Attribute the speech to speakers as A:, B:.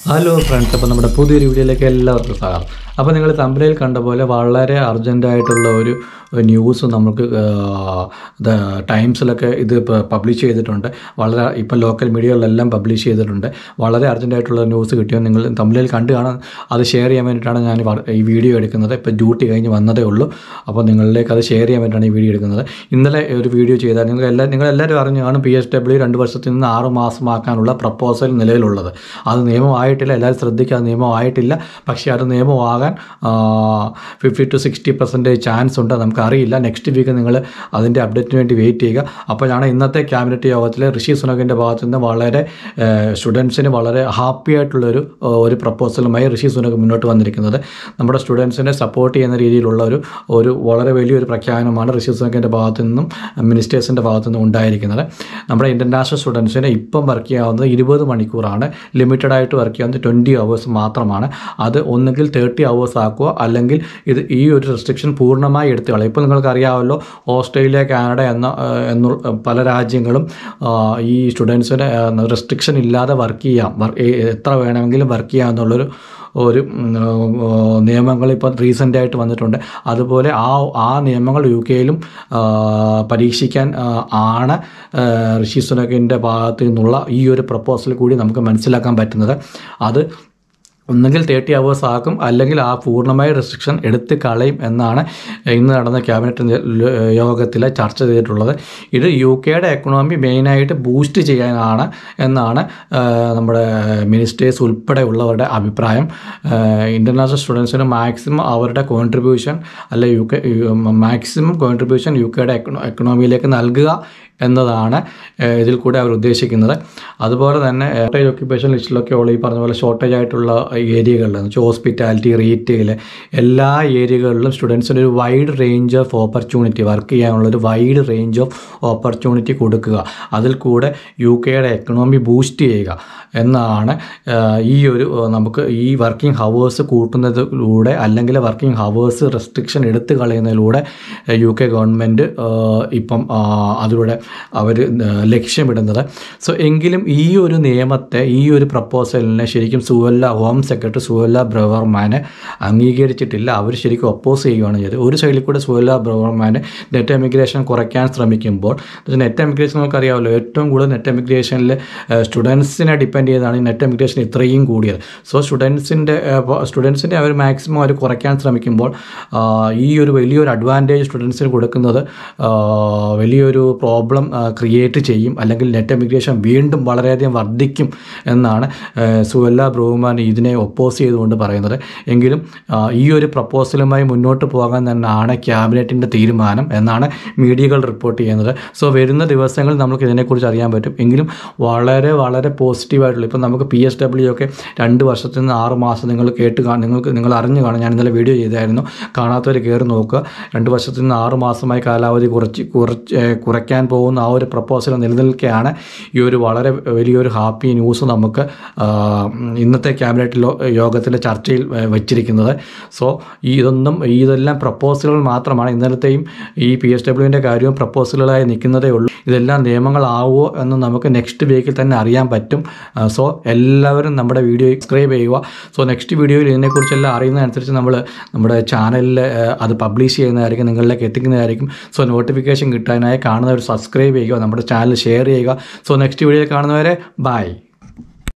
A: hello friends അപ്പോൾ നമ്മുടെ പുതിയൊരു വീഡിയോയിലേക്ക് എല്ലാവർക്കും സ്വാഗതം അപ്പോൾ നിങ്ങൾ തമ്പനയിൽ കണ്ട പോലെ വളരെ അർജൻറ്റായിട്ടുള്ള ഒരു ന്യൂസ് നമുക്ക് ദ ടൈംസിലൊക്കെ ഇത് പബ്ലിഷ് ചെയ്തിട്ടുണ്ട് വളരെ ഇപ്പം ലോക്കൽ മീഡിയകളിലെല്ലാം പബ്ലിഷ് ചെയ്തിട്ടുണ്ട് വളരെ അർജൻറ്റായിട്ടുള്ള ന്യൂസ് കിട്ടിയോ നിങ്ങൾ തമ്പനയിൽ കണ്ടു കാണാൻ അത് ഷെയർ ചെയ്യാൻ വേണ്ടിയിട്ടാണ് ഞാൻ ഈ വർ- ഈ വീഡിയോ എടുക്കുന്നത് ഇപ്പോൾ ഡ്യൂട്ടി കഴിഞ്ഞ് വന്നതേ ഉള്ളൂ അപ്പോൾ നിങ്ങളിലേക്ക് അത് ഷെയർ ചെയ്യാൻ വേണ്ടിയിട്ടാണ് ഈ വീഡിയോ എടുക്കുന്നത് ഇന്നലെ ഒരു വീഡിയോ ചെയ്താൽ നിങ്ങൾ എല്ലാ നിങ്ങളെല്ലാവരും അറിഞ്ഞു കാണും പി എസ് ഡബ്ല്യു രണ്ട് വർഷത്തിൽ നിന്ന് ആറ് മാസമാക്കാനുള്ള പ്രപ്പോസൽ നിലവിലുള്ളത് അത് നിയമമായിട്ടില്ല എല്ലാവരും ശ്രദ്ധിക്കുക അത് നിയമമായിട്ടില്ല പക്ഷേ അത് നിയമമാകാൻ fifty to sixty percentage chance ഉണ്ട് നമുക്കറിയില്ല നെക്സ്റ്റ് വീക്ക് നിങ്ങൾ അതിൻ്റെ അപ്ഡേറ്റിന് വേണ്ടി വെയിറ്റ് ചെയ്യുക അപ്പോഴാണ് ഇന്നത്തെ ക്യാബിനറ്റ് യോഗത്തിൽ ഋഷി സുനകിൻ്റെ ഭാഗത്ത് നിന്ന് വളരെ സ്റ്റുഡൻസിന് വളരെ ഹാപ്പി ആയിട്ടുള്ളൊരു ആ, ഒരു പ്രപ്പോസലുമായി ഋഷി സുനക് മുന്നോട്ട് വന്നിരിക്കുന്നത് നമ്മുടെ സ്റ്റുഡൻസിനെ സപ്പോർട്ട് ചെയ്യുന്ന രീതിയിലുള്ള ഒരു ഒരു വളരെ വലിയൊരു പ്രഖ്യാപനമാണ് ഋഷി സുനകിൻ്റെ ഭാഗത്തു നിന്നും മിനിസ്റ്റേഴ്സിൻ്റെ ഭാഗത്തു നിന്നും ഉണ്ടായിരിക്കുന്നത് നമ്മുടെ ഇൻ്റർനാഷണൽ സ്റ്റുഡൻസിന് ഇപ്പം വർക്ക് ചെയ്യാവുന്നത് ഇരുപത് മണിക്കൂറാണ് ലിമിറ്റഡ് ആയിട്ട് വർക്ക് ചെയ്യാവുന്നത് ട്വൻറ്റി അവേഴ്സ് മാത്രമാണ് അത് ഒന്നുകിൽ തേർട്ടി അവേഴ്സ് ആക്കുക അല്ലെങ്കിൽ ഇത് ഈ ഒരു റെസ്ട്രിക്ഷൻ പൂർണ്ണമായി എടുത്തു കളയും ഇപ്പോൾ നിങ്ങൾക്ക് അറിയാമല്ലോ ഓസ്ട്രേലിയ കാനഡ എന്ന ആ, എന്നുള്ള പല രാജ്യങ്ങളും ആ, ഈ സ്റ്റുഡൻസിന് റെസ്ട്രിക്ഷൻ ഇല്ലാതെ വർക്ക് ചെയ്യാം വർ- ഏ- എത്ര വേണമെങ്കിലും വർക്ക് ചെയ്യാം എന്നുള്ളൊരു ഒരു ഉം, ആ, നിയമങ്ങൾ ഇപ്പോൾ റീസെൻ്റ് ആയിട്ട് വന്നിട്ടുണ്ട് അതുപോലെ ആ ആ നിയമങ്ങൾ യു കെയിലും ആ, പരീക്ഷിക്കാൻ ആ, ആണ് ആ, ഋഷി സുനകിൻ്റെ ഭാഗത്തു നിന്നുള്ള ഈ ഒരു പ്രപ്പോസൽ കൂടി നമുക്ക് മനസ്സിലാക്കാൻ പറ്റുന്നത് അത് ഒന്നുകിൽ തേർട്ടി അവേഴ്സ് ആക്കും അല്ലെങ്കിൽ ആ പൂർണ്ണമായ റെസ്ട്രിക്ഷൻ എടുത്ത് കളയും എന്നാണ് ഇന്ന് നടന്ന ക്യാബിനറ്റ് യോഗത്തിൽ ചർച്ച ചെയ്തിട്ടുള്ളത് ഇത് യു കെയുടെ എക്കണോമി മെയിനായിട്ട് ബൂസ്റ്റ് ചെയ്യാനാണ് എന്നാണ് ആ, നമ്മുടെ മിനിസ്റ്റേഴ്സ് ഉൾപ്പെടെ ഉള്ളവരുടെ അഭിപ്രായം ഇൻ്റർനാഷണൽ സ്റ്റുഡൻസിന് മാക്സിമം അവരുടെ കോൺട്രിബ്യൂഷൻ അല്ലെ U K maximum contribution U കെയുടെ എക്കണോമിയിലേക്ക് നൽകുക എന്നതാണ് ഏഹ്, ഇതിൽ കൂടെ അവർ ഉദ്ദേശിക്കുന്നത് അതുപോലെ തന്നെ ഷോർട്ടേജ് ഓക്യുപ്പേഷൻ ലിസ്റ്റിലൊക്കെ ഉള്ള ഈ പറഞ്ഞ പോലെ ഷോർട്ടേജ് ആയിട്ടുള്ള ഏരിയകളിൽ എന്ന് വെച്ചാൽ ഹോസ്പിറ്റാലിറ്റി റീറ്റെയിൽ എല്ലാ ഏരിയകളിലും സ്റ്റുഡൻസിന് ഒരു wide range of opportunity work ചെയ്യാനുള്ള ഒരു വൈഡ് റേഞ്ച് ഓഫ് ഓപ്പർച്യൂണിറ്റി കൊടുക്കുക അതിൽ കൂടെ യു കെയുടെ എക്കണോമി ബൂസ്റ്റ് ചെയ്യുക എന്നാണ് ഏഹ്, ഈ ഒരു ഏഹ്, നമുക്ക് ഈ വർക്കിംഗ് ഹവേഴ്സ് കൂട്ടുന്നതിലൂടെ അല്ലെങ്കിൽ വർക്കിംഗ് ഹവേഴ്സ് റെസ്ട്രിക്ഷൻ എടുത്തു കളയുന്നതിലൂടെ ഏഹ്, യു കെ ഗവൺമെൻറ് ഇപ്പം ആ, അതിലൂടെ അവർ ലക്ഷ്യമിടുന്നത് സോ എങ്കിലും ഈ ഒരു നിയമത്തെ ഈ ഒരു പ്രപ്പോസലിനെ ശരിക്കും സുവല്ല ഹോം സെക്രട്ടറി സുവല്ല ബ്രവർമാന് അംഗീകരിച്ചിട്ടില്ല അവർ ശരിക്കും ഒപ്പോസ് ചെയ്യുകയാണ് ചെയ്തത് ഒരു സൈഡിൽ കൂടെ സുവല്ല ബ്രവർമാന് നെറ്റ് എമിഗ്രേഷൻ കുറയ്ക്കാൻ ശ്രമിക്കുമ്പോൾ നെറ്റ് എമിഗ്രേഷൻ നമുക്കറിയാമല്ലോ ഏറ്റവും കൂടുതൽ നെറ്റ് എമിഗ്രേഷനിൽ സ്റ്റുഡൻസിനെ ഡിപ്പെൻഡ് ചെയ്താണ് ഈ നെറ്റ് എമിഗ്രേഷൻ ഇത്രയും കൂടിയത് സോ സ്റ്റുഡൻസിൻ്റെ സ്റ്റുഡൻസിൻ്റെ അവർ മാക്സിമം അവർ കുറയ്ക്കാൻ ശ്രമിക്കുമ്പോൾ ആ, ഈ ഒരു വലിയൊരു അഡ്വാൻറ്റേജ് സ്റ്റുഡൻസിന് കൊടുക്കുന്നത് ആ, വലിയൊരു പ്രോബ്ലം ക്രിയേറ്റ് ചെയ്യും അല്ലെങ്കിൽ നെറ്റ് എമിഗ്രേഷൻ വീണ്ടും വളരെയധികം വർദ്ധിക്കും എന്നാണ് ആ, സുവല്ല ബ്രൂമാൻ ഇതിനെ ഒപ്പോസ് ചെയ്തുകൊണ്ട് പറയുന്നത് എങ്കിലും ആ, ഈ ഒരു പ്രപ്പോസലുമായി മുന്നോട്ട് പോകാൻ തന്നെയാണ് ക്യാബിനറ്റിൻ്റെ തീരുമാനം എന്നാണ് മീഡിയകൾ റിപ്പോർട്ട് ചെയ്യുന്നത് സോ വരുന്ന ദിവസങ്ങളിൽ നമുക്ക് ഇതിനെക്കുറിച്ച് അറിയാൻ പറ്റും എങ്കിലും വളരെ വളരെ പോസിറ്റീവായിട്ടുള്ള ഇപ്പം നമുക്ക് പി എസ് ഡബ്ല്യു ഒക്കെ രണ്ട് വർഷത്തിൽ നിന്ന് ആറ് മാസം നിങ്ങൾ കേട്ട് കാണും നിങ്ങൾക്ക് നിങ്ങൾ അറിഞ്ഞു കാണും ഞാൻ ഇന്നലെ വീഡിയോ ചെയ്തായിരുന്നു കാണാത്തവർ കയറി നോക്കുക രണ്ട് വർഷത്തിൽ നിന്ന് ആറ് മാസമായി കാലാവധി കുറച്ച് കുറച്ച് ഏഹ് കുറയ്ക്കാൻ പോകുന്ന ആ ഒരു പ്രപ്പോസൽ നിലനിൽക്കുകയാണ് ഈ ഒരു വളരെ വലിയൊരു ഹാപ്പി ന്യൂസ് നമുക്ക് ആ, ഇന്നത്തെ ക്യാബിനറ്റ് ലോ- യോഗത്തിലെ ചർച്ചയിൽ ഏഹ് വെച്ചിരിക്കുന്നത് സോ ഈ ഇതൊന്നും ഇതെല്ലാം പ്രപ്പോസലുകൾ മാത്രമാണ് ഇന്നലത്തെയും ഈ പി എസ് ഡബ്ല്യുവിൻ്റെ കാര്യവും പ്രപ്പോസലുകളായി നിൽക്കുന്നതേ ഉള്ളൂ ഇതെല്ലാം നിയമങ്ങളാവുമോ എന്ന് നമുക്ക് നെക്സ്റ്റ് വീക്കിൽ തന്നെ അറിയാൻ പറ്റും സോ എല്ലാവരും നമ്മുടെ വീഡിയോ സബ്സ്ക്രൈബ് ചെയ്യുക സോ നെക്സ്റ്റ് വീഡിയോയിൽ ഇതിനെക്കുറിച്ചെല്ലാം അറിയുന്നതനുസരിച്ച് നമ്മൾ നമ്മുടെ ചാനലിൽ അത് പബ്ലിഷ് ചെയ്യുന്നതായിരിക്കും നിങ്ങളിലേക്ക് എത്തിക്കുന്നതായിരിക്കും സോ നോട്ടിഫിക്കേഷൻ കിട്ടാനായി കാണുന്നവർ സബ്സ്ക്രൈബ് ചെയ്യുക നമ്മുടെ ചാനൽ ഷെയർ ചെയ്യുക സോ നെക്സ്റ്റ് വീഡിയോയിൽ കാണുന്നവരെ ബൈ